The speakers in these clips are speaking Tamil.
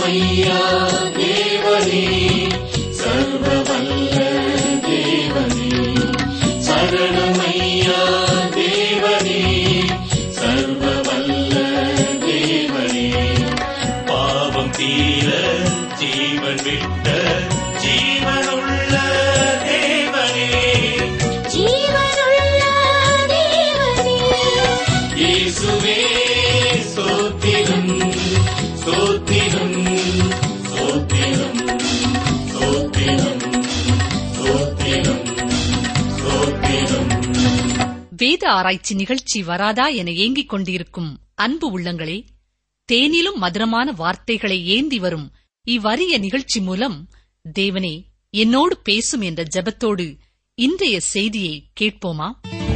சரணமையா தேவனே சர்வ வல்ல தேவனே சரணமையா தேவனே சர்வ வல்ல தேவனே பாவம் தீர ஜீவன் விட்ட ஜீவனுள்ள தேவனே ஜீவனுள்ள தேவனே இயேசுவே ஸ்தோத்திரம் ஸ்தோத்திரம் ஸ்தோத்திரம் ஸ்தோத்திரம் ஸ்தோத்திரம் ஸ்தோத்திரம் வேத ஆராய்ச்சி நிகழ்ச்சி வராதா என ஏங்கிக் கொண்டிருக்கும் அன்பு உள்ளங்களே தேனிலும் மதுரமான வார்த்தைகளை ஏந்தி வரும் இவ்வரிய நிகழ்ச்சி மூலம் தேவனே என்னோடு பேசும் என்ற ஜெபத்தோடு இன்றைய செய்தியை கேட்போமா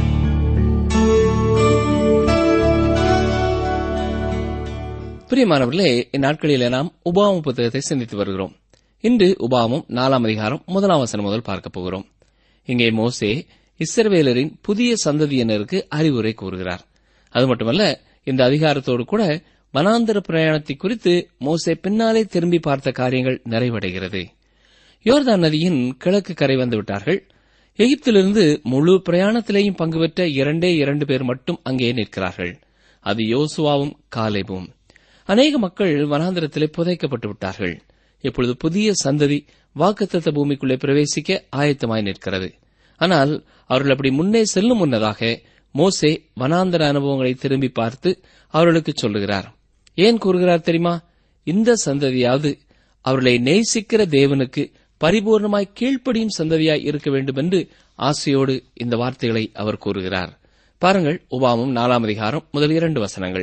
பிரியமானவர்களே இந்நாட்களிலே நாம் உபாம புத்தகத்தை சிந்தித்து வருகிறோம் இன்று உபாமம் நாலாம் அதிகாரம் முதலாம் வசனம் முதல் பார்க்க போகிறோம் இங்கே மோசே இஸ்ரவேலரின் புதிய சந்ததியினருக்கு அறிவுரை கூறுகிறார் அது மட்டுமல்ல இந்த அதிகாரத்தோடு கூட வனாந்தர பிரயாணத்தை குறித்து மோசே பின்னாலே திரும்பி பார்த்த காரியங்கள் நிறைவடைகிறது யோர்தான் நதியின் கிழக்கு கரை வந்து விட்டார்கள் எகிப்திலிருந்து முழு பிரயாணத்திலேயும் பங்கு பெற்ற இரண்டே இரண்டு பேர் மட்டும் அங்கே நிற்கிறார்கள் அது யோசுவாவும் காலேபும் அநேக மக்கள் வனாந்திரத்திலே புதைக்கப்பட்டு விட்டார்கள் இப்பொழுது புதிய சந்ததி வாக்குத்தத்த பூமிக்குள்ளே பிரவேசிக்க ஆயத்தமாய் நிற்கிறது ஆனால் அவர்கள் அப்படி முன்னே செல்லும் முன்னதாக மோசே வனாந்தர அனுபவங்களை திரும்பி பார்த்து அவர்களுக்கு சொல்லுகிறார் ஏன் கூறுகிறார் தெரியுமா இந்த சந்ததியாவது அவர்களை நேசிக்கிற தேவனுக்கு பரிபூர்ணமாய் கீழ்ப்படியும் சந்ததியாய் இருக்க வேண்டும் என்று ஆசையோடு இந்த வார்த்தைகளை அவர் கூறுகிறார் பாருங்கள் உபாமம் நாலாம் அதிகாரம் முதல் இரண்டு வசனங்கள்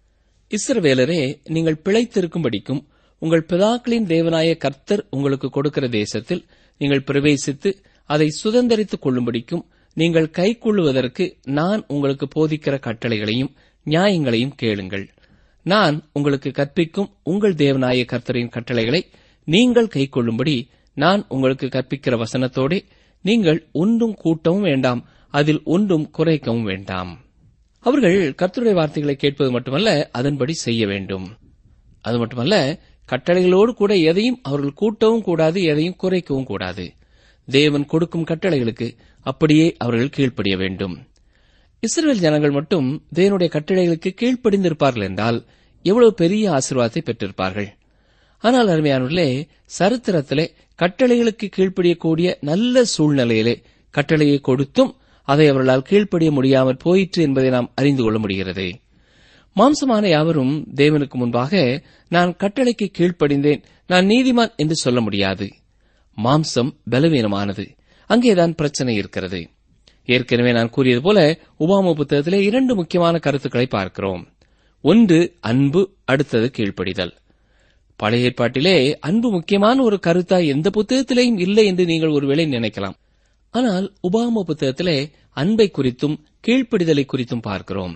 இஸ்ரவேலரே நீங்கள் பிழைத்திருக்கும்படிக்கும் உங்கள் பிதாக்களின் தேவனாய கர்த்தர் உங்களுக்கு கொடுக்கிற தேசத்தில் நீங்கள் பிரவேசித்து அதை சுதந்தரித்துக் கொள்ளும்படிக்கும் நீங்கள் கைக்கொள்ளுவதற்கு நான் உங்களுக்கு போதிக்கிற கட்டளைகளையும் நியாயங்களையும் கேளுங்கள் நான் உங்களுக்கு கற்பிக்கும் உங்கள் தேவனாய கர்த்தரின் கட்டளைகளை நீங்கள் கைக்கொள்ளும்படி நான் உங்களுக்கு கற்பிக்கிற வசனத்தோடே நீங்கள் ஒன்றும் கூட்டவும் வேண்டாம் அதில் ஒன்றும் குறைக்கவும் வேண்டாம் அவர்கள் கர்த்தருடைய வார்த்தைகளை கேட்பது மட்டுமல்ல அதன்படி செய்ய வேண்டும் அது மட்டுமல்ல கட்டளைகளோடு கூட எதையும் அவர்கள் கூட்டவும் கூடாது எதையும் குறைக்கவும் கூடாது தேவன் கொடுக்கும் கட்டளைகளுக்கு அப்படியே அவர்கள் கீழ்ப்படிய வேண்டும் இஸ்ரேல் ஜனங்கள் மட்டும் தேவனுடைய கட்டளைகளுக்கு கீழ்ப்படிந்திருப்பார்கள் என்றால் எவ்வளவு பெரிய ஆசீர்வாதத்தை பெற்றிருப்பார்கள் ஆனால் அருமையானவர்களே சரித்திரத்திலே கட்டளைகளுக்கு கீழ்ப்படியக்கூடிய நல்ல சூழ்நிலையிலே கட்டளையை கொடுத்தும் அதை அவர்களால் கீழ்ப்படிய முடியாமல் போயிற்று என்பதை நாம் அறிந்து கொள்ள முடிகிறது மாம்சமான யாவரும் தேவனுக்கு முன்பாக நான் கட்டளைக்கு கீழ்ப்படிந்தேன் நான் நீதிமான் என்று சொல்ல முடியாது மாம்சம் பலவீனமானது அங்கேதான் பிரச்சனை இருக்கிறது ஏற்கனவே நான் கூறியது போல உபாம புத்தகத்திலே இரண்டு முக்கியமான கருத்துக்களை பார்க்கிறோம் ஒன்று அன்பு அடுத்தது கீழ்ப்படிதல் பழைய ஏற்பாட்டிலே அன்பு முக்கியமான ஒரு கருத்தாய் எந்த புத்தகத்திலேயும் இல்லை என்று நீங்கள் ஒருவேளை நினைக்கலாம் ஆனால் உபாம புத்தகத்திலே அன்பை குறித்தும் கீழ்ப்படிதலை குறித்தும் பார்க்கிறோம்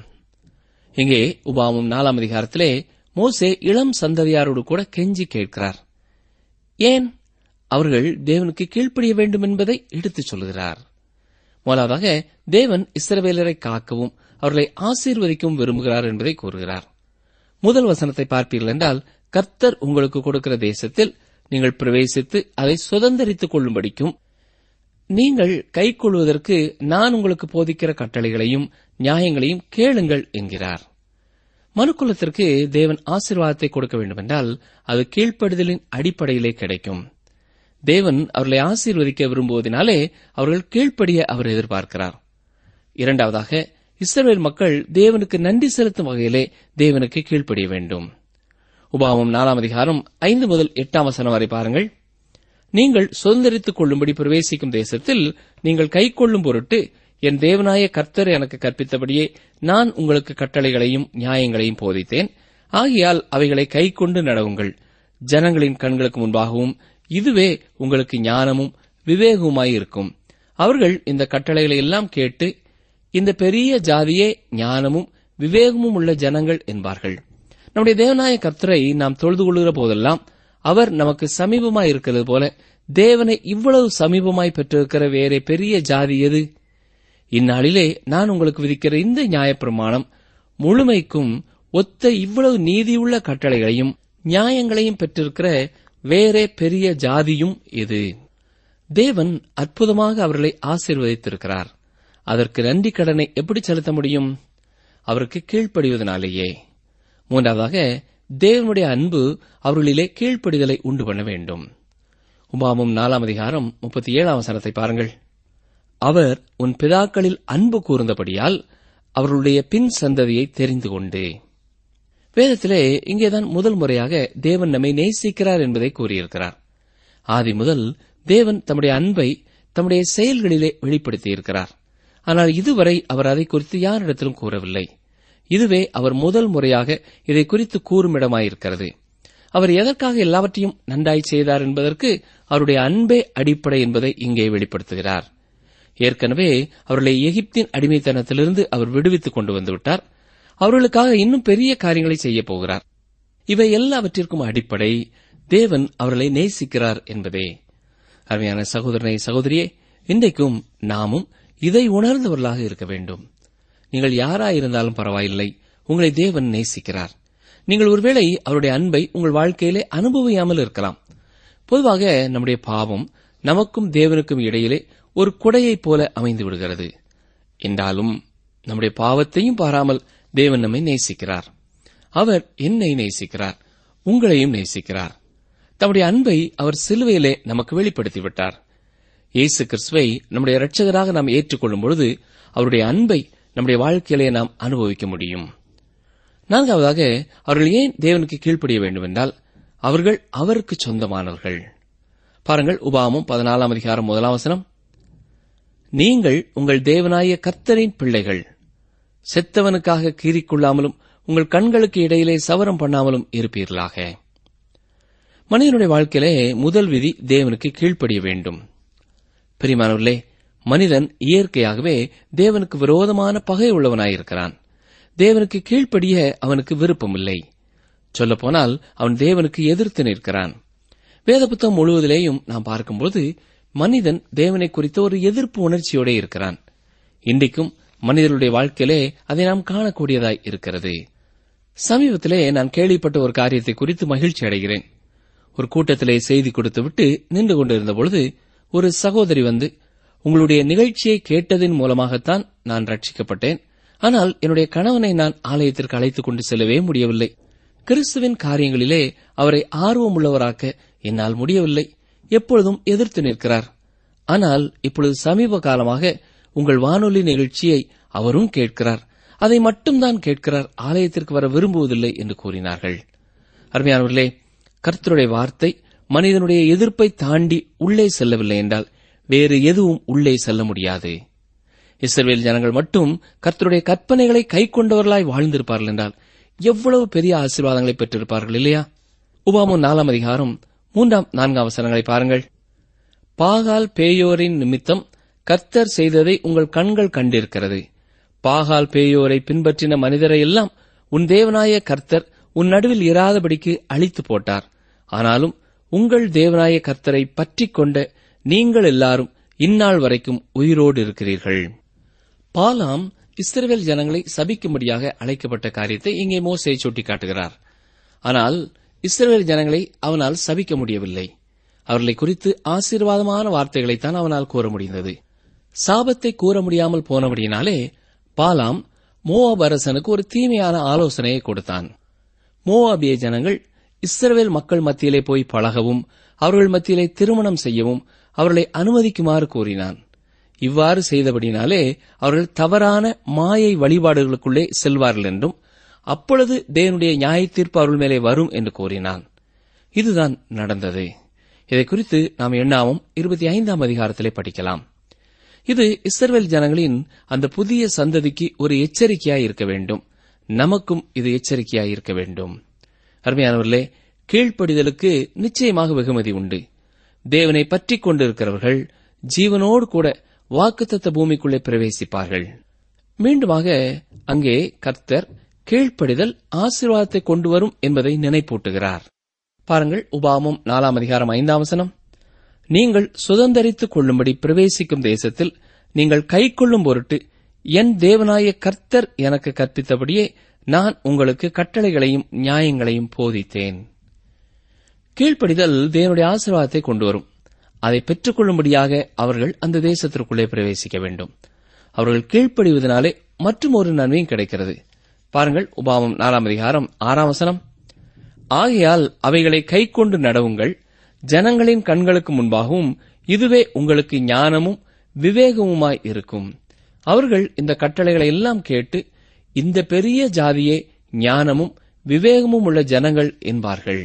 இங்கே உபாமம் நாலாம் அதிகாரத்திலே மோசே இளம் சந்ததியாரோடு கூட கெஞ்சி கேட்கிறார் ஏன் அவர்கள் தேவனுக்கு கீழ்ப்படிய வேண்டும் என்பதை எடுத்துச் சொல்கிறார் முதலாவதாக தேவன் இஸ்ரவேலரை காக்கவும் அவர்களை ஆசீர்வதிக்கவும் விரும்புகிறார் என்பதை கூறுகிறார் முதல் வசனத்தை பார்ப்பீர்கள் என்றால் கர்த்தர் உங்களுக்கு கொடுக்கிற தேசத்தில் நீங்கள் பிரவேசித்து அதை சுதந்திரித்துக் கொள்ளும்படிக்கும் நீங்கள் கைக்கொள்வதற்கு நான் உங்களுக்கு போதிக்கிற கட்டளைகளையும் நியாயங்களையும் கேளுங்கள் என்கிறார் மனுக்குலத்திற்கு தேவன் ஆசீர்வாதத்தை கொடுக்க வேண்டுமென்றால் அது கீழ்ப்படுதலின் அடிப்படையிலே கிடைக்கும் தேவன் அவர்களை ஆசீர்வதிக்க விரும்புவதனாலே அவர்கள் கீழ்ப்படிய அவர் எதிர்பார்க்கிறார் இரண்டாவதாக இஸ்ரவேல் மக்கள் தேவனுக்கு நன்றி செலுத்தும் வகையிலே தேவனுக்கு கீழ்ப்படிய வேண்டும் உபாமம் நாலாம் அதிகாரம் ஐந்து முதல் எட்டாம் வசனம் வரை பாருங்கள் நீங்கள் சுதந்திரித்துக் கொள்ளும்படி பிரவேசிக்கும் தேசத்தில் நீங்கள் கைக்கொள்ளும் பொருட்டு என் தேவனாய கர்த்தர் எனக்கு கற்பித்தபடியே நான் உங்களுக்கு கட்டளைகளையும் நியாயங்களையும் போதித்தேன் ஆகையால் அவைகளை கைக்கொண்டு நடவுங்கள் ஜனங்களின் கண்களுக்கு முன்பாகவும் இதுவே உங்களுக்கு ஞானமும் விவேகவுமாயிருக்கும் அவர்கள் இந்த கட்டளைகளை எல்லாம் கேட்டு இந்த பெரிய ஜாதியே ஞானமும் விவேகமும் உள்ள ஜனங்கள் என்பார்கள் நம்முடைய தேவனாய கர்த்தரை நாம் தொழுது கொள்கிற போதெல்லாம் அவர் நமக்கு சமீபமாய் இருக்கிறது போல தேவனை இவ்வளவு சமீபமாய் பெற்றிருக்கிற வேறே பெரிய ஜாதி எது இந்நாளிலே நான் உங்களுக்கு விதிக்கிற இந்த நியாயப்பிரமாணம் முழுமைக்கும் ஒத்த இவ்வளவு நீதியுள்ள கட்டளைகளையும் நியாயங்களையும் பெற்றிருக்கிற வேறே பெரிய ஜாதியும் இது தேவன் அற்புதமாக அவர்களை ஆசீர்வதித்திருக்கிறார் அதற்கு நன்றி கடனை எப்படி செலுத்த முடியும் அவருக்கு கீழ்ப்படிவதனாலேயே மூன்றாவதாக தேவனுடைய அன்பு அவர்களிலே கீழ்ப்படிதலை உண்டு பண்ண வேண்டும் உபாமும் நாலாம் அதிகாரம் முப்பத்தி ஏழாம் வசனத்தை பாருங்கள் அவர் உன் பிதாக்களில் அன்பு கூர்ந்தபடியால் அவர்களுடைய பின் சந்ததியை தெரிந்து கொண்டு வேதத்திலே இங்கேதான் முதல் முறையாக தேவன் நம்மை நேசிக்கிறார் என்பதை கூறியிருக்கிறார் ஆதி முதல் தேவன் தம்முடைய அன்பை தம்முடைய செயல்களிலே வெளிப்படுத்தியிருக்கிறார் ஆனால் இதுவரை அவர் அதை குறித்து யாரிடத்திலும் கூறவில்லை இதுவே அவர் முதல் முறையாக இதை குறித்து கூறுமிடமாயிருக்கிறது அவர் எதற்காக எல்லாவற்றையும் நன்றாய் செய்தார் என்பதற்கு அவருடைய அன்பே அடிப்படை என்பதை இங்கே வெளிப்படுத்துகிறார் ஏற்கனவே அவர்களை எகிப்தின் அடிமைத்தனத்திலிருந்து அவர் விடுவித்துக் கொண்டு வந்துவிட்டார் அவர்களுக்காக இன்னும் பெரிய காரியங்களை செய்யப் போகிறார் இவை எல்லாவற்றிற்கும் அடிப்படை தேவன் அவர்களை நேசிக்கிறார் என்பதே அருமையான சகோதரனை சகோதரியே இன்றைக்கும் நாமும் இதை உணர்ந்தவர்களாக இருக்க வேண்டும் நீங்கள் யாராயிருந்தாலும் பரவாயில்லை உங்களை தேவன் நேசிக்கிறார் நீங்கள் ஒருவேளை அவருடைய அன்பை உங்கள் வாழ்க்கையிலே அனுபவியாமல் இருக்கலாம் பொதுவாக நம்முடைய பாவம் நமக்கும் தேவனுக்கும் இடையிலே ஒரு குடையைப் போல அமைந்து விடுகிறது என்றாலும் நம்முடைய பாவத்தையும் பாராமல் தேவன் நம்மை நேசிக்கிறார் அவர் என்னை நேசிக்கிறார் உங்களையும் நேசிக்கிறார் தம்முடைய அன்பை அவர் சிலுவையிலே நமக்கு வெளிப்படுத்திவிட்டார் இயேசு கிறிஸ்துவை நம்முடைய இரட்சகராக நாம் ஏற்றுக்கொள்ளும் பொழுது அவருடைய அன்பை நம்முடைய வாழ்க்கையிலே நாம் அனுபவிக்க முடியும் நான்காவதாக அவர்கள் ஏன் தேவனுக்கு கீழ்ப்படிய வேண்டும் என்றால் அவர்கள் அவருக்கு சொந்தமானவர்கள் பாருங்கள் உபாமம் பதினாலாம் அதிகாரம் முதலாம் வசனம் நீங்கள் உங்கள் தேவனாய கர்த்தரின் பிள்ளைகள் செத்தவனுக்காக கீறிக்கொள்ளாமலும் உங்கள் கண்களுக்கு இடையிலே சவரம் பண்ணாமலும் இருப்பீர்களாக மனிதனுடைய வாழ்க்கையிலே முதல் விதி தேவனுக்கு கீழ்ப்படிய வேண்டும் பிரிமானவர்களே மனிதன் இயற்கையாகவே தேவனுக்கு விரோதமான பகை உள்ளவனாயிருக்கிறான் தேவனுக்கு கீழ்ப்படிய அவனுக்கு விருப்பமில்லை சொல்லப்போனால் அவன் தேவனுக்கு எதிர்த்து நிற்கிறான் வேத புத்தகம் முழுவதிலேயும் நாம் பார்க்கும்போது மனிதன் தேவனை குறித்த ஒரு எதிர்ப்பு உணர்ச்சியோட இருக்கிறான் இன்றைக்கும் மனிதனுடைய வாழ்க்கையிலே அதை நாம் காணக்கூடியதாய் இருக்கிறது சமீபத்திலே நான் கேள்விப்பட்ட ஒரு காரியத்தை குறித்து மகிழ்ச்சி அடைகிறேன் ஒரு கூட்டத்திலே செய்தி கொடுத்துவிட்டு நின்று கொண்டிருந்த பொழுது ஒரு சகோதரி வந்து உங்களுடைய நிகழ்ச்சியை கேட்டதின் மூலமாகத்தான் நான் ரட்சிக்கப்பட்டேன் ஆனால் என்னுடைய கணவனை நான் ஆலயத்திற்கு அழைத்துக் கொண்டு செல்லவே முடியவில்லை கிறிஸ்துவின் காரியங்களிலே அவரை ஆர்வமுள்ளவராக்க என்னால் முடியவில்லை எப்பொழுதும் எதிர்த்து நிற்கிறார் ஆனால் இப்பொழுது சமீப காலமாக உங்கள் வானொலி நிகழ்ச்சியை அவரும் கேட்கிறார் அதை மட்டும்தான் கேட்கிறார் ஆலயத்திற்கு வர விரும்புவதில்லை என்று கூறினார்கள் அருமையானவர்களே கர்த்தருடைய வார்த்தை மனிதனுடைய எதிர்ப்பை தாண்டி உள்ளே செல்லவில்லை என்றால் வேறு எதுவும் உள்ளே செல்ல முடியாது இஸ்ரவேல் ஜனங்கள் மட்டும் கர்த்தருடைய கற்பனைகளை கைக்கொண்டவர்களாய் வாழ்ந்திருப்பார்கள் என்றால் எவ்வளவு பெரிய ஆசீர்வாதங்களை பெற்றிருப்பார்கள் இல்லையா உபாமு நாலாம் அதிகாரம் மூன்றாம் நான்காம் வசனங்களை பாருங்கள் பாகால் பேயோரின் நிமித்தம் கர்த்தர் செய்ததை உங்கள் கண்கள் கண்டிருக்கிறது பாகால் பேயோரை பின்பற்றின மனிதரை எல்லாம் உன் தேவனாய கர்த்தர் உன் நடுவில் இராதபடிக்கு அழித்து போட்டார் ஆனாலும் உங்கள் தேவனாய கர்த்தரை பற்றிக் கொண்ட நீங்கள் எல்லாரும் இந்நாள் வரைக்கும் உயிரோடு இருக்கிறீர்கள் பாலாம் இஸ்ரவேல் ஜனங்களை சபிக்கும்படியாக அழைக்கப்பட்ட காரியத்தை இங்கே மோசே சுட்டிக்காட்டுகிறார் ஆனால் இஸ்ரவேல் ஜனங்களை அவனால் சபிக்க முடியவில்லை அவர்களை குறித்து ஆசீர்வாதமான வார்த்தைகளைத்தான் அவனால் கூற முடிந்தது சாபத்தை கூற முடியாமல் போனபடியினாலே பாலாம் மோவாப் அரசனுக்கு ஒரு தீமையான ஆலோசனையை கொடுத்தான் மோவாபிய ஜனங்கள் இஸ்ரவேல் மக்கள் மத்தியிலே போய் பழகவும் அவர்கள் மத்தியிலே திருமணம் செய்யவும் அவர்களை அனுமதிக்குமாறு கூறினான் இவ்வாறு செய்தபடினாலே அவர்கள் தவறான மாயை வழிபாடுகளுக்குள்ளே செல்வார்கள் என்றும் அப்பொழுது தேவனுடைய நியாய தீர்ப்பு அவர்கள் மேலே வரும் என்று கூறினான் இதுதான் நடந்தது இதை குறித்து நாம் எண்ணாவும் இருபத்தி ஐந்தாம் அதிகாரத்திலே படிக்கலாம் இது இஸ்ரவேல் ஜனங்களின் அந்த புதிய சந்ததிக்கு ஒரு எச்சரிக்கையாய் இருக்க வேண்டும் நமக்கும் இது எச்சரிக்கையாய் இருக்க வேண்டும் அருமையானவர்களே கீழ்ப்படிதலுக்கு நிச்சயமாக வெகுமதி உண்டு தேவனை பற்றிக் கொண்டிருக்கிறவர்கள் ஜீவனோடு கூட வாக்குத்தத்த பூமிக்குள்ளே பிரவேசிப்பார்கள் மீண்டுமாக அங்கே கர்த்தர் கீழ்ப்படிதல் ஆசீர்வாதத்தை கொண்டு வரும் என்பதை நினைப்பூட்டுகிறார் பாருங்கள் உபாமம் நாலாம் அதிகாரம் ஐந்தாம் வசனம் நீங்கள் சுதந்தரித்துக் கொள்ளும்படி பிரவேசிக்கும் தேசத்தில் நீங்கள் கைக்கொள்ளும் பொருட்டு என் தேவனாய கர்த்தர் எனக்கு கற்பித்தபடியே நான் உங்களுக்கு கட்டளைகளையும் நியாயங்களையும் போதித்தேன் கீழ்ப்படிதல் தேவனுடைய ஆசீர்வாதத்தை கொண்டு வரும் அதை பெற்றுக்கொள்ளும்படியாக அவர்கள் அந்த தேசத்திற்குள்ளே பிரவேசிக்க வேண்டும் அவர்கள் கீழ்ப்படிவதனாலே மற்றும் ஒரு நன்மையும் கிடைக்கிறது பாருங்கள் உபாமம் நாலாம் அதிகாரம் ஆறாம் வசனம் ஆகையால் அவைகளை கைக்கொண்டு நடவுங்கள் ஜனங்களின் கண்களுக்கு முன்பாகவும் இதுவே உங்களுக்கு ஞானமும் விவேகமுமாய் இருக்கும் அவர்கள் இந்த கட்டளைகளை எல்லாம் கேட்டு இந்த பெரிய ஜாதியே ஞானமும் விவேகமும் உள்ள ஜனங்கள் என்பார்கள்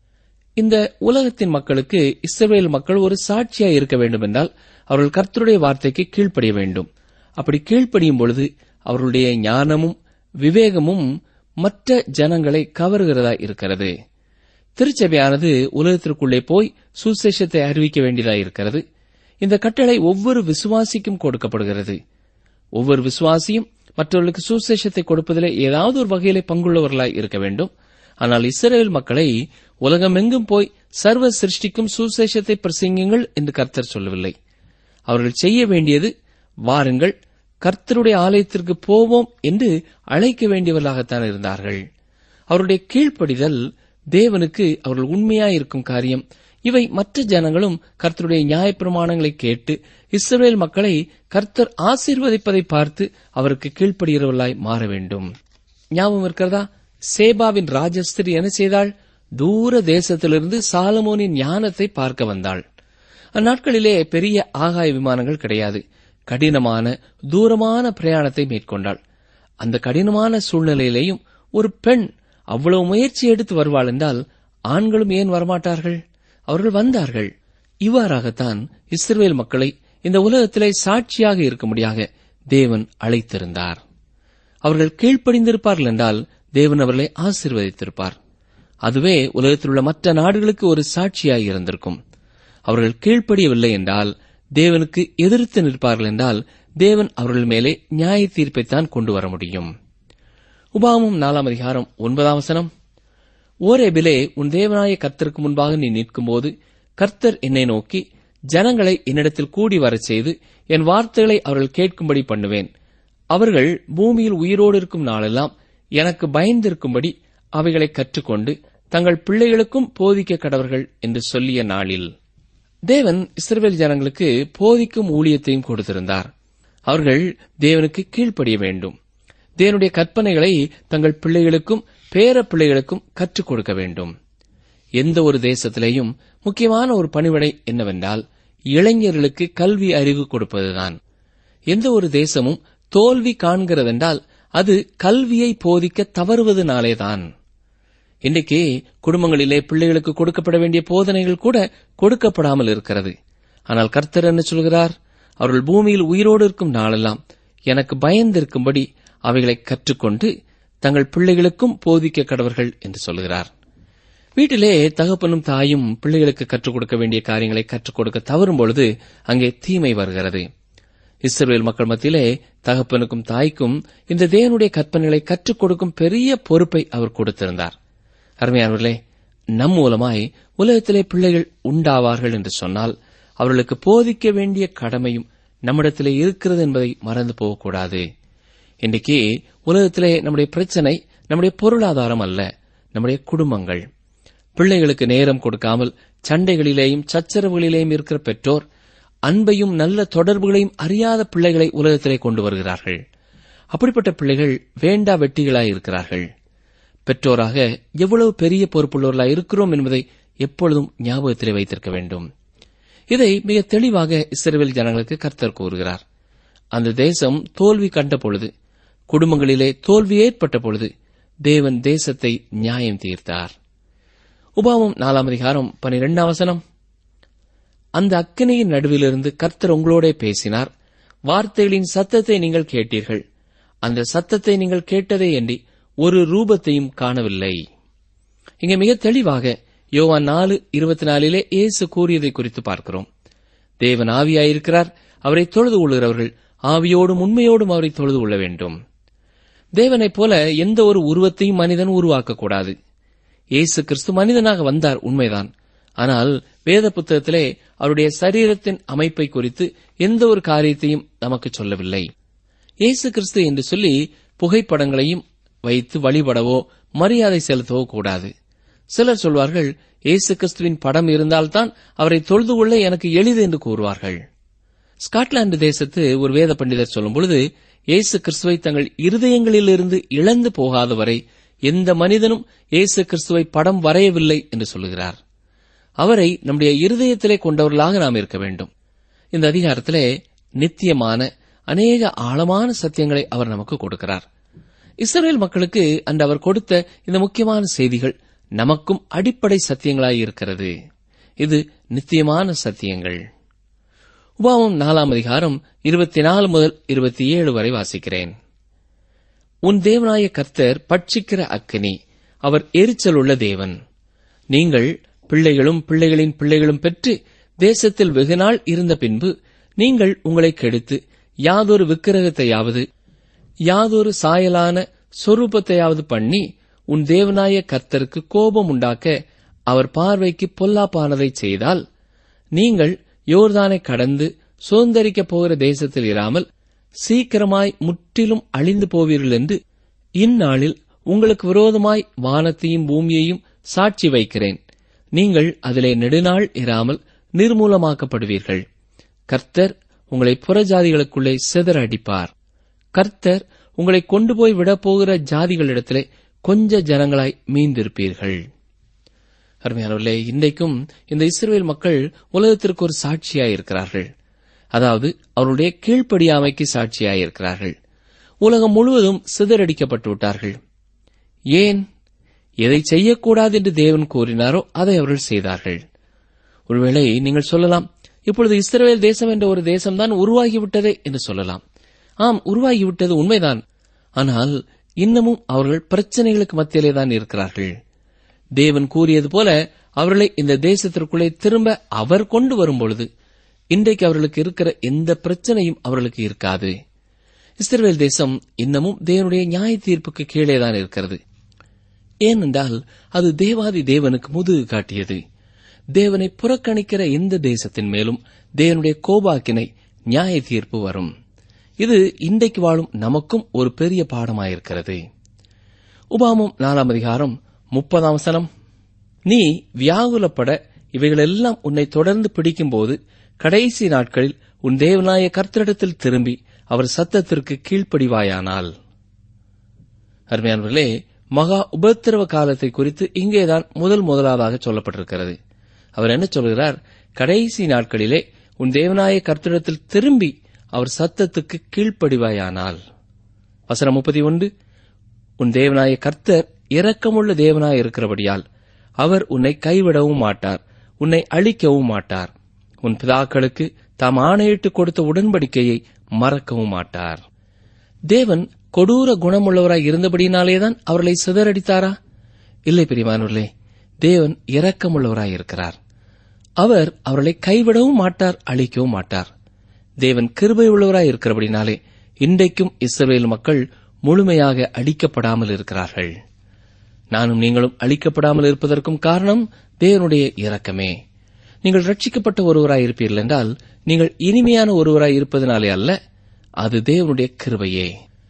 இந்த உலகத்தின் மக்களுக்கு இஸ்ரவேல் மக்கள் ஒரு சாட்சியா இருக்க வேண்டும் என்றால் அவர்கள் கர்த்தருடைய வார்த்தைக்கு கீழ்ப்படிய வேண்டும் அப்படி கீழ்ப்படியும் பொழுது அவர்களுடைய ஞானமும் விவேகமும் மற்ற ஜனங்களை கவருகிறதா இருக்கிறது திருச்சபையானது உலகத்திற்குள்ளே போய் சுசேஷத்தை அறிவிக்க வேண்டியதா இருக்கிறது இந்த கட்டளை ஒவ்வொரு விசுவாசிக்கும் கொடுக்கப்படுகிறது ஒவ்வொரு விசுவாசியும் மற்றவர்களுக்கு சுசேஷத்தை கொடுப்பதிலே ஏதாவது ஒரு வகையிலே பங்குள்ளவர்களாய் இருக்க வேண்டும் ஆனால் இஸ்ரேல் மக்களை உலகமெங்கும் போய் சர்வ சிருஷ்டிக்கும் சுசேஷத்தை பிரசங்குங்கள் என்று கர்த்தர் சொல்லவில்லை அவர்கள் செய்ய வேண்டியது வாருங்கள் கர்த்தருடைய ஆலயத்திற்கு போவோம் என்று அழைக்க வேண்டியவர்களாகத்தான் இருந்தார்கள் அவருடைய கீழ்ப்படிதல் தேவனுக்கு அவர்கள் உண்மையாயிருக்கும் காரியம் இவை மற்ற ஜனங்களும் கர்த்தருடைய நியாயப்பிரமாணங்களை கேட்டு இஸ்ரவேல் மக்களை கர்த்தர் ஆசீர்வதிப்பதை பார்த்து அவருக்கு கீழ்ப்படுகிறவர்களாய் மாற வேண்டும் ஞாபகம் இருக்கிறதா சேபாவின் ராஜஸ்திரி என்ன செய்தாள் தூர தேசத்திலிருந்து சாலமோனின் ஞானத்தை பார்க்க வந்தாள் அந்நாட்களிலே பெரிய ஆகாய விமானங்கள் கிடையாது கடினமான தூரமான பிரயாணத்தை மேற்கொண்டாள் அந்த கடினமான சூழ்நிலையிலேயும் ஒரு பெண் அவ்வளவு முயற்சி எடுத்து வருவாள் என்றால் ஆண்களும் ஏன் வரமாட்டார்கள் அவர்கள் வந்தார்கள் இவ்வாறாகத்தான் இஸ்ரவேல் மக்களை இந்த உலகத்திலே சாட்சியாக இருக்கும்படியாக தேவன் அழைத்திருந்தார் அவர்கள் கீழ்ப்படிந்திருப்பார்கள் என்றால் தேவன் அவர்களை ஆசீர்வதித்திருப்பார் அதுவே உலகத்தில் உள்ள மற்ற நாடுகளுக்கு ஒரு சாட்சியாய் இருந்திருக்கும் அவர்கள் கீழ்ப்படியவில்லை என்றால் தேவனுக்கு எதிர்த்து நிற்பார்கள் என்றால் தேவன் அவர்கள் மேலே நியாய தீர்ப்பைத்தான் கொண்டு வர முடியும் உபாமம் நாலாம் அதிகாரம் ஒன்பதாம் வசனம் ஓரேபிலே உன் தேவனாய கர்த்தருக்கு முன்பாக நீ நிற்கும்போது கர்த்தர் என்னை நோக்கி ஜனங்களை என்னிடத்தில் கூடி வரச் செய்து என் வார்த்தைகளை அவர்கள் கேட்கும்படி பண்ணுவேன் அவர்கள் பூமியில் உயிரோடு இருக்கும் நாளெல்லாம் எனக்கு பயந்திருக்கும்படி அவைகளை கற்றுக்கொண்டு தங்கள் பிள்ளைகளுக்கும் போதிக்க கடவர்கள் என்று சொல்லிய நாளில் தேவன் இஸ்ரவேல் ஜனங்களுக்கு போதிக்கும் ஊழியத்தையும் கொடுத்திருந்தார் அவர்கள் தேவனுக்கு கீழ்ப்படிய வேண்டும் தேவனுடைய கற்பனைகளை தங்கள் பிள்ளைகளுக்கும் பேர பிள்ளைகளுக்கும் கற்றுக் கொடுக்க வேண்டும் எந்த ஒரு தேசத்திலேயும் முக்கியமான ஒரு பணிவிடை என்னவென்றால் இளைஞர்களுக்கு கல்வி அறிவு கொடுப்பதுதான் எந்த ஒரு தேசமும் தோல்வி காண்கிறதென்றால் அது கல்வியை போதிக்க தவறுவதனாலேதான் இன்றைக்கு குடும்பங்களிலே பிள்ளைகளுக்கு கொடுக்கப்பட வேண்டிய போதனைகள் கூட கொடுக்கப்படாமல் இருக்கிறது ஆனால் கர்த்தர் என்ன சொல்கிறார் அவர்கள் பூமியில் உயிரோடு இருக்கும் நாளெல்லாம் எனக்கு பயந்திருக்கும்படி அவைகளை கற்றுக்கொண்டு தங்கள் பிள்ளைகளுக்கும் போதிக்க கடவர்கள் என்று சொல்கிறார் வீட்டிலே தகப்பனும் தாயும் பிள்ளைகளுக்கு கற்றுக் கொடுக்க வேண்டிய காரியங்களை கற்றுக் கொடுக்க தவறும் பொழுது அங்கே தீமை வருகிறது இஸ்ரேல் மக்கள் மத்தியிலே தகப்பனுக்கும் தாய்க்கும் இந்த தேவனுடைய கற்பனைகளை கற்றுக் கொடுக்கும் பெரிய பொறுப்பை அவர் கொடுத்திருந்தார் அருமையானவர்களே நம் மூலமாய் உலகத்திலே பிள்ளைகள் உண்டாவார்கள் என்று சொன்னால் அவர்களுக்கு போதிக்க வேண்டிய கடமையும் நம்மிடத்திலே இருக்கிறது என்பதை மறந்து போகக்கூடாது இன்றைக்கு உலகத்திலே நம்முடைய பிரச்சனை நம்முடைய பொருளாதாரம் அல்ல நம்முடைய குடும்பங்கள் பிள்ளைகளுக்கு நேரம் கொடுக்காமல் சண்டைகளிலேயும் சச்சரவுகளிலேயும் இருக்கிற பெற்றோர் அன்பையும் நல்ல தொடர்புகளையும் அறியாத பிள்ளைகளை உலகத்திலே கொண்டு வருகிறார்கள் அப்படிப்பட்ட பிள்ளைகள் வேண்டா வெட்டிகளாய் இருக்கிறார்கள் பெற்றோராக எவ்வளவு பெரிய பொறுப்புள்ளவர்களாய் இருக்கிறோம் என்பதை எப்பொழுதும் ஞாபகத்திலே வைத்திருக்க வேண்டும் இதை மிக தெளிவாக இஸ்ரேல் ஜனங்களுக்கு கர்த்தர் கூறுகிறார் அந்த தேசம் தோல்வி கண்ட பொழுது குடும்பங்களிலே தோல்வி ஏற்பட்ட பொழுது தேவன் தேசத்தை நியாயம் தீர்த்தார் உபாமம் நாலாம் அதிகாரம் பனிரெண்டாம் வசனம் அந்த அக்கினியின் நடுவிலிருந்து கர்த்தர் உங்களோடே பேசினார் வார்த்தைகளின் சத்தத்தை நீங்கள் கேட்டீர்கள் அந்த சத்தத்தை நீங்கள் கேட்டதே என்று ஒரு ரூபத்தையும் காணவில்லை இங்கே மிக தெளிவாக யோவான் நாலு இருபத்தி நாலிலே இயேசு கூறியதை குறித்து பார்க்கிறோம் தேவன் ஆவியாயிருக்கிறார் அவரை தொழுது கொள்கிறவர்கள் ஆவியோடும் உண்மையோடும் அவரை தொழுது கொள்ள வேண்டும் தேவனைப் போல எந்த ஒரு உருவத்தையும் மனிதன் உருவாக்கக்கூடாது இயேசு கிறிஸ்து மனிதனாக வந்தார் உண்மைதான் ஆனால் வேத புத்தகத்திலே அவருடைய சரீரத்தின் அமைப்பை குறித்து எந்த ஒரு காரியத்தையும் நமக்கு சொல்லவில்லை இயேசு கிறிஸ்து என்று சொல்லி புகைப்படங்களையும் வைத்து வழிபடவோ மரியாதை செலுத்தவோ கூடாது சிலர் சொல்வார்கள் இயேசு கிறிஸ்துவின் படம் இருந்தால்தான் அவரை தொழுது கொள்ள எனக்கு எளிது என்று கூறுவார்கள் ஸ்காட்லாந்து தேசத்து ஒரு வேத பண்டிதர் சொல்லும் பொழுது இயேசு கிறிஸ்துவை தங்கள் இருதயங்களிலிருந்து இழந்து போகாதவரை எந்த மனிதனும் இயேசு கிறிஸ்துவை படம் வரையவில்லை என்று சொல்லுகிறார் அவரை நம்முடைய இருதயத்திலே கொண்டவர்களாக நாம் இருக்க வேண்டும் இந்த அதிகாரத்திலே நித்தியமான அநேக ஆழமான சத்தியங்களை அவர் நமக்கு கொடுக்கிறார் இஸ்ரேல் மக்களுக்கு அன்று அவர் கொடுத்த இந்த முக்கியமான செய்திகள் நமக்கும் அடிப்படை சத்தியங்களாய் இருக்கிறது இது நித்தியமான சத்தியங்கள் உபாவம் நாலாம் அதிகாரம் இருபத்தி நாலு முதல் இருபத்தி ஏழு வரை வாசிக்கிறேன் உன் தேவனாய கர்த்தர் பட்சிக்கிற அக்கினி அவர் எரிச்சல் உள்ள தேவன் நீங்கள் பிள்ளைகளும் பிள்ளைகளின் பிள்ளைகளும் பெற்று தேசத்தில் வெகுநாள் இருந்த பின்பு நீங்கள் உங்களை கெடுத்து யாதொரு விக்கிரகத்தையாவது யாதொரு சாயலான சொரூபத்தையாவது பண்ணி உன் தேவனாய கர்த்தருக்கு கோபம் உண்டாக்க அவர் பார்வைக்கு பொல்லாப்பானதை செய்தால் நீங்கள் யோர்தானை கடந்து சுதந்திரிக்கப் போகிற தேசத்தில் இராமல் சீக்கிரமாய் முற்றிலும் அழிந்து போவீர்கள் என்று இந்நாளில் உங்களுக்கு விரோதமாய் வானத்தையும் பூமியையும் சாட்சி வைக்கிறேன் நீங்கள் அதிலே நெடுநாள் இராமல் நிர்மூலமாக்கப்படுவீர்கள் கர்த்தர் உங்களை புறஜாதிகளுக்குள்ளே சிதற அடிப்பார் கர்த்தர் உங்களை கொண்டு போய் விடப்போகிற ஜாதிகளிடத்திலே கொஞ்ச ஜனங்களாய் மீந்திருப்பீர்கள் அருமையானவர்களே இன்றைக்கும் இந்த இஸ்ரேல் மக்கள் உலகத்திற்கு ஒரு சாட்சியாய் இருக்கிறார்கள் அதாவது அவருடைய கீழ்ப்படியாமைக்கு சாட்சியாய் இருக்கிறார்கள் உலகம் முழுவதும் சிதறடிக்கப்பட்டு விட்டார்கள் ஏன் எதை செய்யக்கூடாது என்று தேவன் கூறினாரோ அதை அவர்கள் செய்தார்கள் ஒருவேளை நீங்கள் சொல்லலாம் இப்பொழுது இஸ்ரேல் தேசம் என்ற ஒரு தேசம்தான் உருவாகிவிட்டதே என்று சொல்லலாம் ஆம் உருவாகிவிட்டது உண்மைதான் ஆனால் இன்னமும் அவர்கள் பிரச்சனைகளுக்கு மத்தியிலே தான் இருக்கிறார்கள் தேவன் கூறியது போல அவர்களை இந்த தேசத்திற்குள்ளே திரும்ப அவர் கொண்டு வரும்பொழுது இன்றைக்கு அவர்களுக்கு இருக்கிற எந்த பிரச்சனையும் அவர்களுக்கு இருக்காது இஸ்ரேல் தேசம் இன்னமும் தேவனுடைய நியாய தீர்ப்புக்கு கீழே தான் இருக்கிறது ஏனென்றால் அது தேவாதி தேவனுக்கு முதுகு காட்டியது தேவனை புறக்கணிக்கிற எந்த தேசத்தின் மேலும் தேவனுடைய கோபாக்கினை நியாய தீர்ப்பு வரும் இது இன்றைக்கு வாழும் நமக்கும் ஒரு பெரிய பாடமாயிருக்கிறது உபாமம் நாலாம் அதிகாரம் முப்பதாம் வசனம் நீ வியாகுலப்பட இவைகளெல்லாம் உன்னை தொடர்ந்து பிடிக்கும்போது கடைசி நாட்களில் உன் தேவனாய கர்த்தரிடத்தில் திரும்பி அவர் சத்தத்திற்கு கீழ்ப்படிவாயானால் அருமையானவர்களே மகா உபத்திரவ காலத்தை குறித்து இங்கேதான் முதல் முதலாவதாக சொல்லப்பட்டிருக்கிறது அவர் என்ன சொல்கிறார் கடைசி நாட்களிலே உன் தேவனாய கர்த்தரிடத்தில் திரும்பி அவர் சத்தத்துக்கு கீழ்ப்படிவாயானால் வசனம் முப்பத்தி ஒன்று உன் தேவனாய கர்த்தர் இரக்கமுள்ள தேவனாய் இருக்கிறபடியால் அவர் உன்னை கைவிடவும் மாட்டார் உன்னை அழிக்கவும் மாட்டார் உன் பிதாக்களுக்கு தாம் ஆணையிட்டு கொடுத்த உடன்படிக்கையை மறக்கவும் மாட்டார் தேவன் கொடூர குணமுள்ளவராய் இருந்தபடியினாலேதான் அவர்களை சிதறடித்தாரா இல்லை பிரியமானவர்களே தேவன் இரக்கமுள்ளவராய் இருக்கிறார் அவர் அவர்களை கைவிடவும் மாட்டார் அழிக்கவும் மாட்டார் தேவன் கிருபை உள்ளவராய் இருக்கிறபடினாலே இன்றைக்கும் இஸ்ரவேல் மக்கள் முழுமையாக அழிக்கப்படாமல் இருக்கிறார்கள் நானும் நீங்களும் அழிக்கப்படாமல் இருப்பதற்கும் காரணம் தேவனுடைய இரக்கமே நீங்கள் ரட்சிக்கப்பட்ட ஒருவராய் இருப்பீர்கள் என்றால் நீங்கள் இனிமையான ஒருவராய் இருப்பதனாலே அல்ல அது தேவனுடைய கிருபையே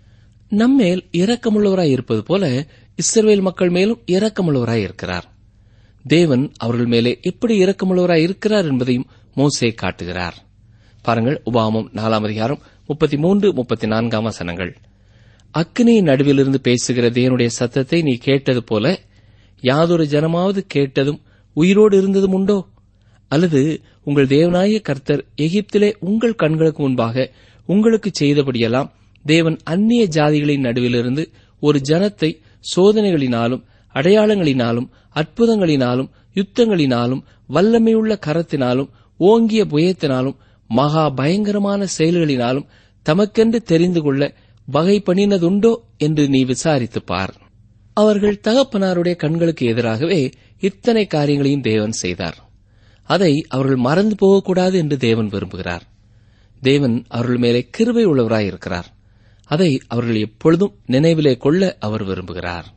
நம்மேல் இரக்கமுள்ளவராய் இருப்பது போல இஸ்ரவேல் மக்கள் மேலும் இரக்கமுள்ளவராய் இருக்கிறார் தேவன் அவர்கள் மேலே எப்படி இரக்கமுள்ளவராய் இருக்கிறார் என்பதையும் மோசே காட்டுகிறார் பாருங்கள் உபாமம் நாலாம் அதிகாரம் முப்பத்தி மூன்று முப்பத்தி நான்காம் வசனங்கள் அக்னியின் நடுவிலிருந்து பேசுகிற தேவனுடைய சத்தத்தை நீ கேட்டது போல யாதொரு ஜனமாவது கேட்டதும் உயிரோடு இருந்ததும் உண்டோ அல்லது உங்கள் தேவனாய கர்த்தர் எகிப்திலே உங்கள் கண்களுக்கு முன்பாக உங்களுக்கு செய்தபடியெல்லாம் தேவன் அந்நிய ஜாதிகளின் நடுவிலிருந்து ஒரு ஜனத்தை சோதனைகளினாலும் அடையாளங்களினாலும் அற்புதங்களினாலும் யுத்தங்களினாலும் வல்லமையுள்ள கரத்தினாலும் ஓங்கிய புயத்தினாலும் மகா பயங்கரமான செயல்களினாலும் தமக்கென்று தெரிந்து கொள்ள வகை பண்ணினதுண்டோ என்று நீ விசாரித்துப் பார் அவர்கள் தகப்பனாருடைய கண்களுக்கு எதிராகவே இத்தனை காரியங்களையும் தேவன் செய்தார் அதை அவர்கள் மறந்து போகக்கூடாது என்று தேவன் விரும்புகிறார் தேவன் அவர்கள் மேலே கிருபை உள்ளவராயிருக்கிறார் அதை அவர்கள் எப்பொழுதும் நினைவிலே கொள்ள அவர் விரும்புகிறார்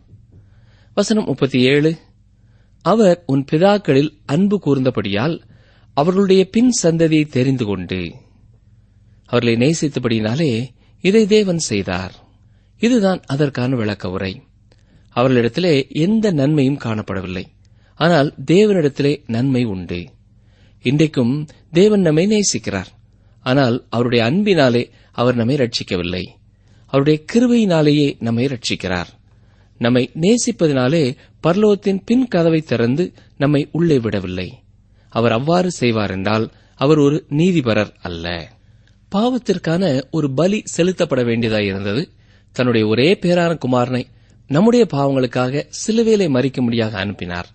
வசனம் முப்பத்தி ஏழு அவர் உன் பிதாக்களில் அன்பு கூர்ந்தபடியால் அவர்களுடைய பின் சந்ததியை தெரிந்து கொண்டு அவர்களை நேசித்தபடியினாலே இதை தேவன் செய்தார் இதுதான் அதற்கான விளக்க உரை அவர்களிடத்திலே எந்த நன்மையும் காணப்படவில்லை ஆனால் தேவனிடத்திலே நன்மை உண்டு இன்றைக்கும் தேவன் நம்மை நேசிக்கிறார் ஆனால் அவருடைய அன்பினாலே அவர் நம்மை ரட்சிக்கவில்லை அவருடைய கிருபையினாலேயே நம்மை ரட்சிக்கிறார் நம்மை நேசிப்பதினாலே பரலோகத்தின் பின் கதவை திறந்து நம்மை உள்ளே விடவில்லை அவர் அவ்வாறு செய்வார் என்றால் அவர் ஒரு நீதிபரர் அல்ல பாவத்திற்கான ஒரு பலி செலுத்தப்பட வேண்டியதாயிருந்தது தன்னுடைய ஒரே பேரான குமாரனை நம்முடைய பாவங்களுக்காக சிலுவேலை மறிக்கும்படியாக அனுப்பினார்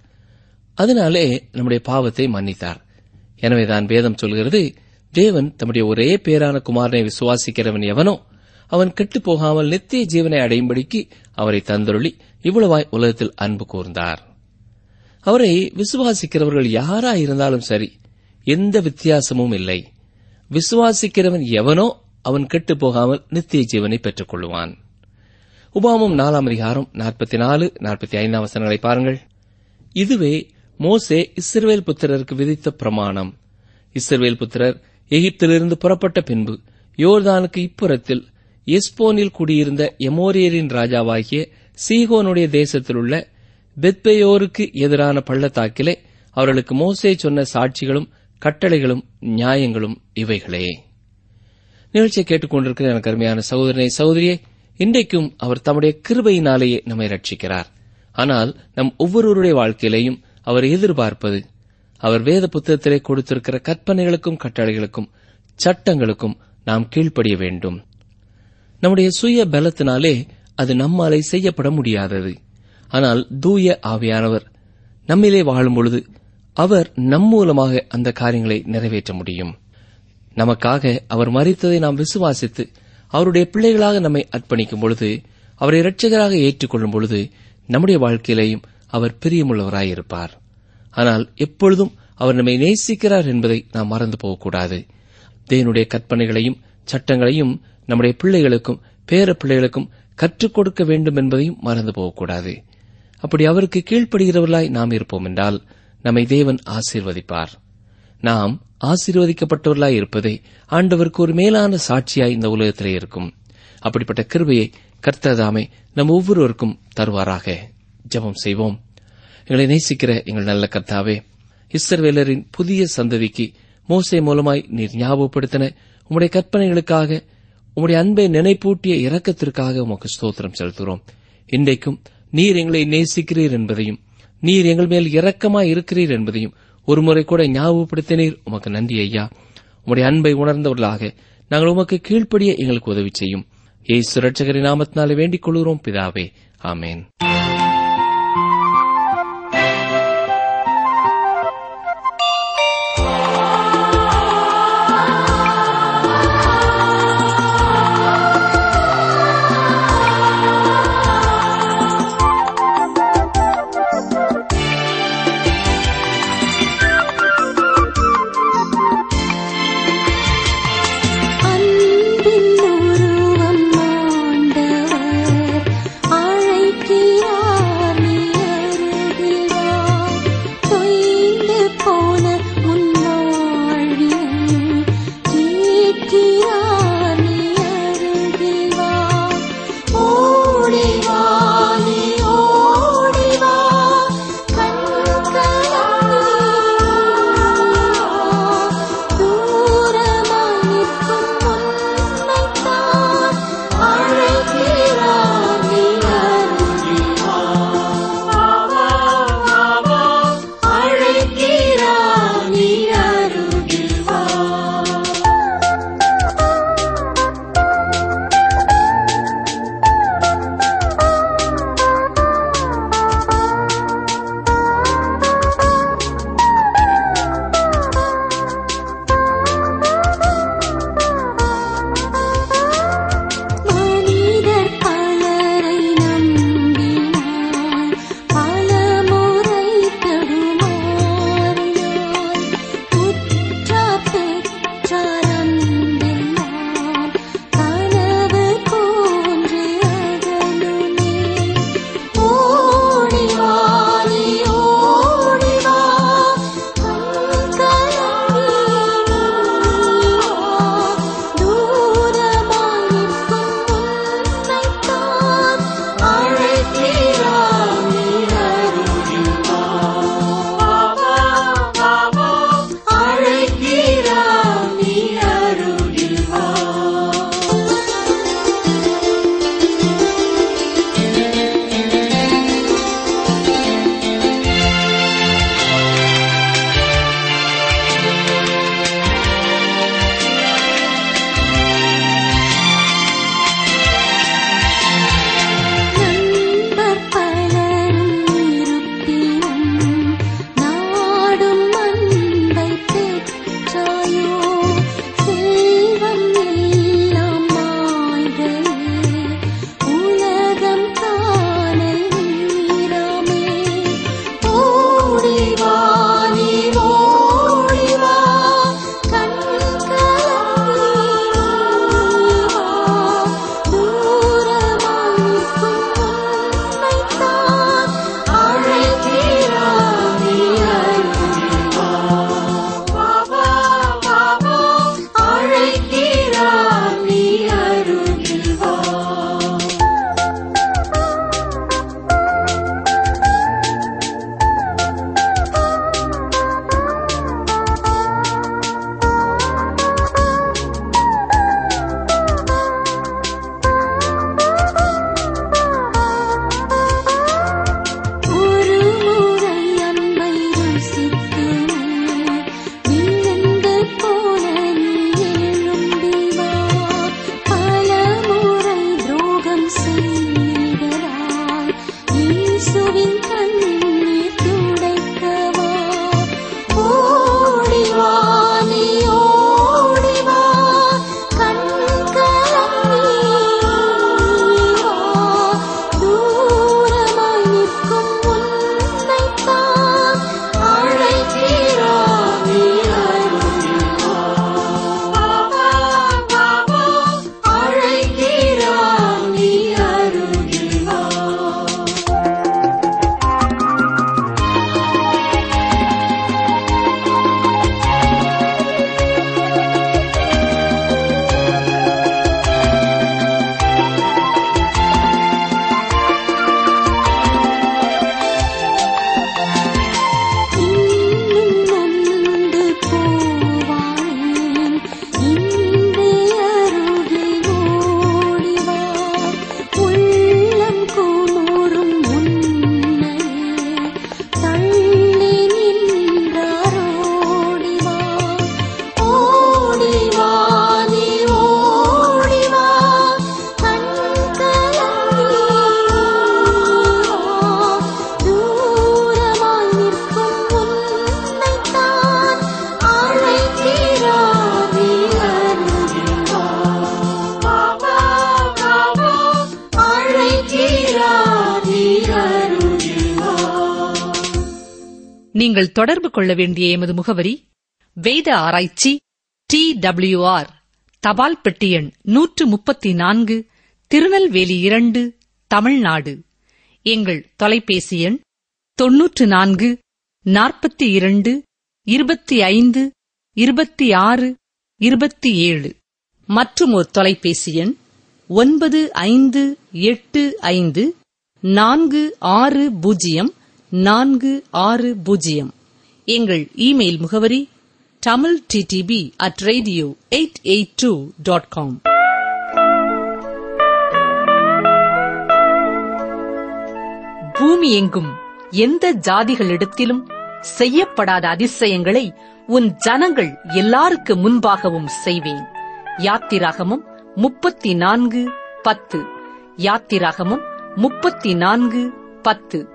அதனாலே நம்முடைய பாவத்தை மன்னித்தார் எனவேதான் வேதம் சொல்கிறது தேவன் தம்முடைய ஒரே பேரான குமாரனை விசுவாசிக்கிறவன் எவனோ அவன் கெட்டுப் போகாமல் நித்திய ஜீவனை அடையும்படிக்கு அவரை தந்தருளி இவ்வளவாய் உலகத்தில் அன்பு கூர்ந்தார் அவரை விசுவாசிக்கிறவர்கள் யாரா இருந்தாலும் சரி எந்த வித்தியாசமும் இல்லை விசுவாசிக்கிறவன் எவனோ அவன் கெட்டுப் போகாமல் நித்திய ஜீவனை பெற்றுக் கொள்வான் உபாமம் நாலாம் அதிகாரம் நாற்பத்தி நாலு நாற்பத்தி ஐந்தாம் வசனங்களை பாருங்கள் இதுவே மோசே இஸ்ரவேல் புத்திரருக்கு விதித்த பிரமாணம் இஸ்ரவேல் புத்திரர் எகிப்திலிருந்து புறப்பட்ட பின்பு யோர்தானுக்கு இப்புறத்தில் எஸ்போனில் குடியிருந்த எமோரியரின் ராஜாவாகிய சீகோனுடைய தேசத்திலுள்ள பெத்பெயோருக்கு எதிரான பள்ளத்தாக்கிலே அவர்களுக்கு மோசே சொன்ன சாட்சிகளும் கட்டளைகளும் நியாயங்களும் இவைகளே நிகழ்ச்சியை கேட்டுக்கொண்டிருக்கிற எனக்கு அருமையான சகோதரனை சகோதரியே இன்றைக்கும் அவர் தம்முடைய கிருபையினாலேயே நம்மை ரட்சிக்கிறார் ஆனால் நம் ஒவ்வொருவருடைய வாழ்க்கையிலேயும் அவர் எதிர்பார்ப்பது அவர் வேத புத்தகத்திலே கொடுத்திருக்கிற கற்பனைகளுக்கும் கட்டளைகளுக்கும் சட்டங்களுக்கும் நாம் கீழ்ப்படிய வேண்டும் நம்முடைய சுய பலத்தினாலே அது நம்மாலே செய்யப்பட முடியாதது ஆனால் தூய ஆவியானவர் நம்மிலே வாழும் பொழுது அவர் நம் மூலமாக அந்த காரியங்களை நிறைவேற்ற முடியும் நமக்காக அவர் மறித்ததை நாம் விசுவாசித்து அவருடைய பிள்ளைகளாக நம்மை அர்ப்பணிக்கும் பொழுது அவரை இரட்சகராக ஏற்றுக்கொள்ளும் பொழுது நம்முடைய வாழ்க்கையிலேயும் அவர் பிரியமுள்ளவராயிருப்பார் ஆனால் எப்பொழுதும் அவர் நம்மை நேசிக்கிறார் என்பதை நாம் மறந்து போகக்கூடாது தேவனுடைய கற்பனைகளையும் சட்டங்களையும் நம்முடைய பிள்ளைகளுக்கும் பேர பிள்ளைகளுக்கும் கற்றுக் கொடுக்க வேண்டும் என்பதையும் மறந்து போகக்கூடாது அப்படி அவருக்கு கீழ்ப்படுகிறவர்களாய் நாம் இருப்போம் என்றால் நம்மை தேவன் ஆசீர்வதிப்பார் நாம் ஆசீர்வதிக்கப்பட்டவர்களாய் இருப்பதே ஆண்டவருக்கு ஒரு மேலான சாட்சியாய் இந்த உலகத்திலே இருக்கும் அப்படிப்பட்ட கிருபையை கர்த்ததாமே நம் ஒவ்வொருவருக்கும் தருவாராக ஜெபம் செய்வோம் எங்களை நேசிக்கிற எங்கள் நல்ல கர்த்தாவே இஸ்ரவேலரின் புதிய சந்ததிக்கு மோசே மூலமாய் நீர் ஞாபகப்படுத்தின உம்முடைய கற்பனைகளுக்காக உம்முடைய அன்பை நினைப்பூட்டிய இரக்கத்திற்காக உமக்கு ஸ்தோத்திரம் செலுத்துகிறோம் இன்றைக்கும் நீர் எங்களை நேசிக்கிறீர் என்பதையும் நீர் எங்கள் மேல் இரக்கமாய் இருக்கிறீர் என்பதையும் ஒருமுறை கூட ஞாபகப்படுத்தினீர் உமக்கு நன்றி ஐயா உம்முடைய அன்பை உணர்ந்தவர்களாக நாங்கள் உமக்கு கீழ்ப்படிய எங்களுக்கு உதவி செய்யும் ஏசு ரட்சகரின் நாமத்தினாலே வேண்டிக் கொள்கிறோம் பிதாவே ஆமேன் அன்பின் உருவம் ஆண்டவர் அழைக்கிறார் நீங்கள் தொடர்பு கொள்ள வேண்டிய எமது முகவரி வேத ஆராய்ச்சி டி டபிள்யூஆர் தபால் பெட்டி எண் நூற்று முப்பத்தி நான்கு திருநெல்வேலி இரண்டு தமிழ்நாடு எங்கள் தொலைபேசி எண் தொன்னூற்று நான்கு நாற்பத்தி இரண்டு இருபத்தி ஐந்து இருபத்தி ஆறு இருபத்தி ஏழு மற்றும் ஒரு தொலைபேசி எண் ஒன்பது ஐந்து எட்டு ஐந்து நான்கு ஆறு பூஜ்ஜியம் நான்கு ஆறு பூஜ்ஜியம் எங்கள் இமெயில் முகவரி Tamil TDP at radio eight eight two dot com பூமி எங்கும் எந்த ஜாதிகளிடத்திலும் செய்யப்படாத அதிசயங்களை உன் ஜனங்கள் எல்லாருக்கு முன்பாகவும் செய்வேன் யாத்திராகமும் முப்பத்தி நான்கு பத்து யாத்திராகமும் முப்பத்தி நான்கு பத்து